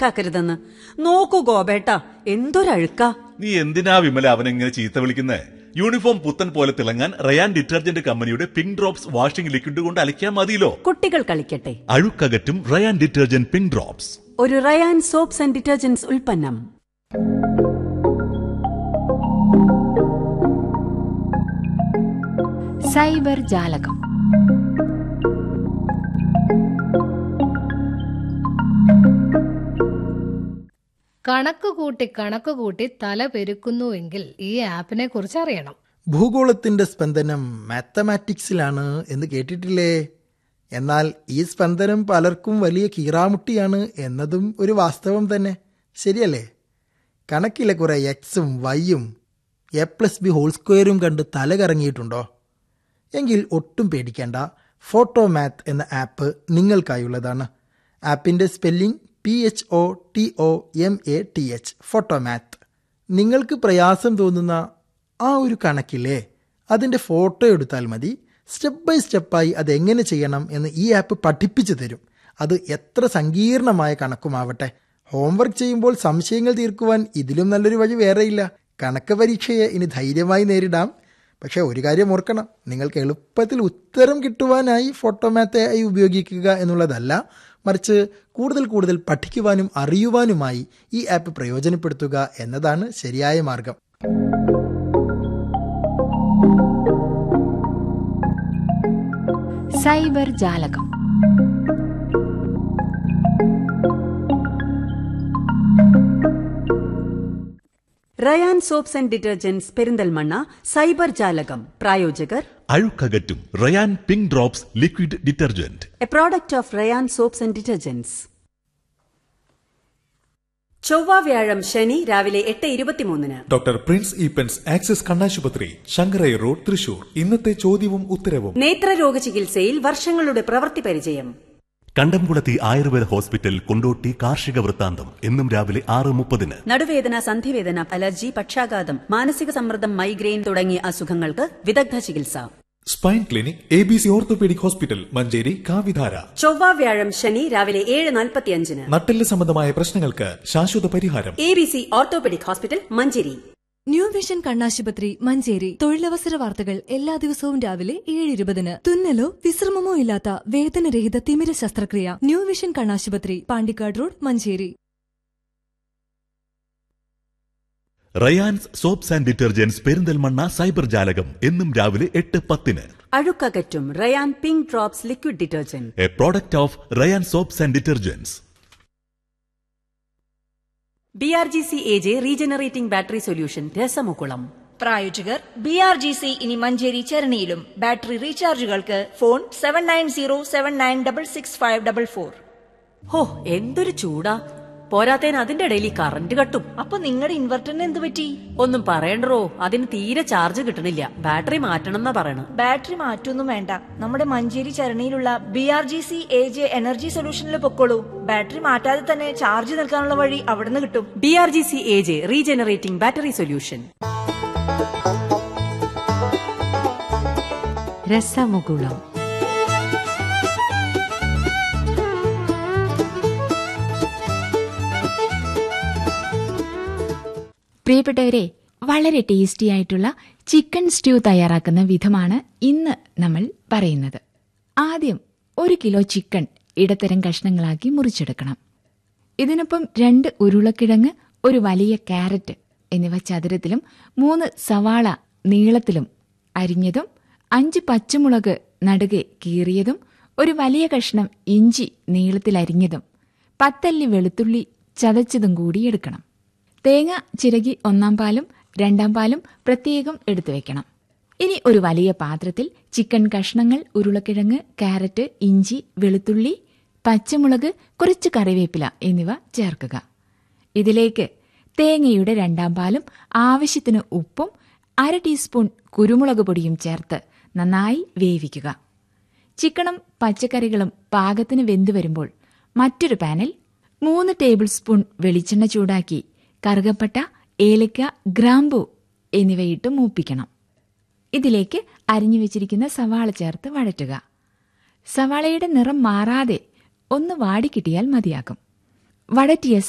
കണക്കാക്കരുതെന്ന് നോക്കൂ ഗോപേട്ട എന്തൊരഴുക്കാ നീ എന്തിനാ വിമല അവനെങ്ങനെ ചീത്ത വിളിക്കുന്നേ യൂണിഫോം പുത്തൻ പോലെ തിളങ്ങാൻ റയാൻ ഡിറ്റർജന്റ് കമ്പനിയുടെ പിങ്ക് ഡ്രോപ്സ് വാഷിംഗ് ലിക്വിഡ് കൊണ്ട് അലക്കിയാൽ മതിയല്ലോ കുട്ടികൾ കളിക്കട്ടെ അഴുക്കകറ്റും റയാൻ ഡിറ്റർജന്റ് പിങ്ക് ഡ്രോപ്സ് ഒരു റയാൻ സോപ്സ് ആൻഡ് ഡിറ്റർജന്റ്സ് ഉൽപ്പന്നം സൈബർ ജാലകം കണക്ക് കൂട്ടി കണക്ക് കൂട്ടി തല പെരുക്കുന്നുവെങ്കിൽ ഈ ആപ്പിനെ കുറിച്ച് അറിയണം ഭൂഗോളത്തിന്റെ സ്പന്ദനം മാത്തമാറ്റിക്സിലാണ് എന്ന് കേട്ടിട്ടില്ലേ എന്നാൽ ഈ സ്പന്ദനം പലർക്കും വലിയ കീറാമുട്ടിയാണ് എന്നതും ഒരു വാസ്തവം തന്നെ ശരിയല്ലേ കണക്കിലെ കുറെ എക്സും വൈയും എ പ്ലസ് ബി ഹോൾ സ്ക്വയറും കണ്ട് തല കറങ്ങിയിട്ടുണ്ടോ എങ്കിൽ ഒട്ടും പേടിക്കേണ്ട ഫോട്ടോ മാത്ത് എന്ന ആപ്പ് നിങ്ങൾക്കായുള്ളതാണ് ആപ്പിൻ്റെ spelling P H O T O M A T H photo math നിങ്ങൾക്ക് പ്രയാസം തോന്നുന്ന ആ ഒരു കണക്കില്ലേ അതിൻ്റെ ഫോട്ടോ എടുത്താൽ മതി സ്റ്റെപ്പ് ബൈ സ്റ്റെപ്പായി അതെങ്ങനെ ചെയ്യണം എന്ന് ഈ ആപ്പ് പഠിപ്പിച്ചു തരും അത് എത്ര സങ്കീർണമായ കണക്കുമാവട്ടെ ഹോംവർക്ക് ചെയ്യുമ്പോൾ സംശയങ്ങൾ തീർക്കുവാൻ ഇതിലും നല്ലൊരു വഴി വേറെയില്ല കണക്ക് പരീക്ഷയെ ഇനി ധൈര്യമായി നേരിടാം പക്ഷേ ഒരു കാര്യം ഓർക്കണം നിങ്ങൾക്ക് എളുപ്പത്തിൽ ഉത്തരം കിട്ടുവാനായി ഫോട്ടോമാത്തയായി ഉപയോഗിക്കുക എന്നുള്ളതല്ല മറിച്ച് കൂടുതൽ കൂടുതൽ പഠിക്കുവാനും അറിയുവാനുമായി ഈ ആപ്പ് പ്രയോജനപ്പെടുത്തുക എന്നതാണ് ശരിയായ മാർഗം സൈബർ ജാലകം Rayan soaps and detergents Perinthalmanna cyber ജാലകം പ്രായോജകർ അഴുക്കകറ്റും Rayan pink drops liquid detergent a product of Rayan soaps and detergents ചൊവ്വ വ്യാഴം ശനി രാവിലെ എട്ട് ഇരുപത്തിമൂന്നിന് ഡോക്ടർ പ്രിൻസ് ഈപ്പൻസ് ആക്സിസ് കണ്ണാശുപത്രി ശങ്കരൈ റോഡ് തൃശൂർ ഇന്നത്തെ ചോദ്യവും ഉത്തരവും നേത്രരോഗ ചികിത്സയിൽ വർഷങ്ങളുടെ പ്രവൃത്തി പരിചയം കണ്ടംകുളത്തി ആയുർവേദ ഹോസ്പിറ്റൽ കൊണ്ടോട്ടി കാർഷിക വൃത്താന്തം എന്നും രാവിലെ ആറ് മുപ്പതിന് നടുവേദന സന്ധിവേദന അലർജി പക്ഷാഘാതം മാനസിക സമ്മർദ്ദം മൈഗ്രെയിൻ തുടങ്ങിയ അസുഖങ്ങൾക്ക് വിദഗ്ധ ചികിത്സ spine clinic A B C orthopaedic hospital Manjeri Kavidhara ചൊവ്വ വ്യാഴം ശനി രാവിലെ ഏഴ് നാൽപ്പത്തിയഞ്ചിന് നട്ടെല്ല് സംബന്ധമായ പ്രശ്നങ്ങൾക്ക് ശാശ്വത പരിഹാരം A B C orthopaedic hospital Manjeri new vision കണ്ണാശുപത്രി മഞ്ചേരി തൊഴിലവസര വാർത്തകൾ എല്ലാ ദിവസവും രാവിലെ ഏഴ് ഇരുപതിന് തുന്നലോ വിശ്രമമോ ഇല്ലാത്ത വേദനരഹിത തിമിര ശസ്ത്രക്രിയ ന്യൂ വിഷൻ കണ്ണാശുപത്രി Pandikkad road Manjeri Rayan's soaps and detergents Perinthalmanna cyber ജാലകം എന്നും രാവിലെ എട്ട് പത്തിന് അഴുക്കകറ്റും Rayan pink drops liquid detergent a product of Rayan soaps and detergents B R G C A J regenerating battery solution രസമുകുളം പ്രായോജകർ ബി ആർ ജി സി ഇനി മഞ്ചേരി ചരണിയിലും ബാറ്ററി റീചാർജുകൾക്ക് phone seven nine zero seven nine double six five double four ഹോ എന്തൊരു ചൂടാ പോരാത്തേന് അതിന്റെ ഇടയിൽ ഈ കറണ്ട് കട്ടും അപ്പൊ നിങ്ങളുടെ ഇൻവെർട്ടറിന് എന്ത് പറ്റി ഒന്നും പറയണ്ടോ അതിന് തീരെ ചാർജ് കിട്ടണില്ല ബാറ്ററി മാറ്റണം എന്നാ പറയണ ബാറ്ററി മാറ്റൊന്നും വേണ്ട നമ്മുടെ മഞ്ചേരി ചരണിയിലുള്ള B R G C A J energy സൊല്യൂഷനിൽ പൊക്കോളൂ ബാറ്ററി മാറ്റാതെ തന്നെ ചാർജ് നിൽക്കാനുള്ള വഴി അവിടുന്ന് കിട്ടും B R G C A J regenerating battery solution രസമുകുളം പ്രിയപ്പെട്ടവരെ വളരെ ടേസ്റ്റി ആയിട്ടുള്ള ചിക്കൻ സ്റ്റ്യൂ തയ്യാറാക്കുന്ന വിധമാണ് ഇന്ന് നമ്മൾ പറയുന്നത് ആദ്യം ഒരു കിലോ ചിക്കൻ ഇടത്തരം കഷ്ണങ്ങളാക്കി മുറിച്ചെടുക്കണം ഇതിനൊപ്പം രണ്ട് ഉരുളക്കിഴങ്ങ് ഒരു വലിയ ക്യാരറ്റ് എന്നിവ ചതുരത്തിലും മൂന്ന് സവാള നീളത്തിലും അരിഞ്ഞതും അഞ്ച് പച്ചമുളക് നടുകെ കീറിയതും ഒരു വലിയ കഷ്ണം ഇഞ്ചി നീളത്തിൽ അരിഞ്ഞതും പത്തല്ലി വെളുത്തുള്ളി ചതച്ചതും കൂടി എടുക്കണം തേങ്ങ ചിരകി ഒന്നാം പാലും രണ്ടാം പാലും പ്രത്യേകം എടുത്തു വെക്കണം ഇനി ഒരു വലിയ പാത്രത്തിൽ ചിക്കൻ കഷ്ണങ്ങൾ ഉരുളക്കിഴങ്ങ് കാരറ്റ് ഇഞ്ചി വെളുത്തുള്ളി പച്ചമുളക് കുറച്ച് കറിവേപ്പില എന്നിവ ചേർക്കുക ഇതിലേക്ക് തേങ്ങയുടെ രണ്ടാം പാലും ആവശ്യത്തിന് ഉപ്പും അര ടീസ്പൂൺ കുരുമുളക് പൊടിയും ചേർത്ത് നന്നായി വേവിക്കുക ചിക്കനും പച്ചക്കറികളും പാകത്തിന് വെന്തു വരുമ്പോൾ മറ്റൊരു പാനിൽ മൂന്ന് ടേബിൾ സ്പൂൺ വെളിച്ചെണ്ണ ചൂടാക്കി കറുകപ്പട്ട ഏലക്ക ഗ്രാമ്പു എന്നിവയിട്ട് മൂപ്പിക്കണം ഇതിലേക്ക് അരിഞ്ഞു വെച്ചിരിക്കുന്ന സവാള ചേർത്ത് വഴറ്റുക സവാളയുടെ നിറം മാറാതെ ഒന്ന് വാടിക്കിട്ടിയാൽ മതിയാകും വഴറ്റിയ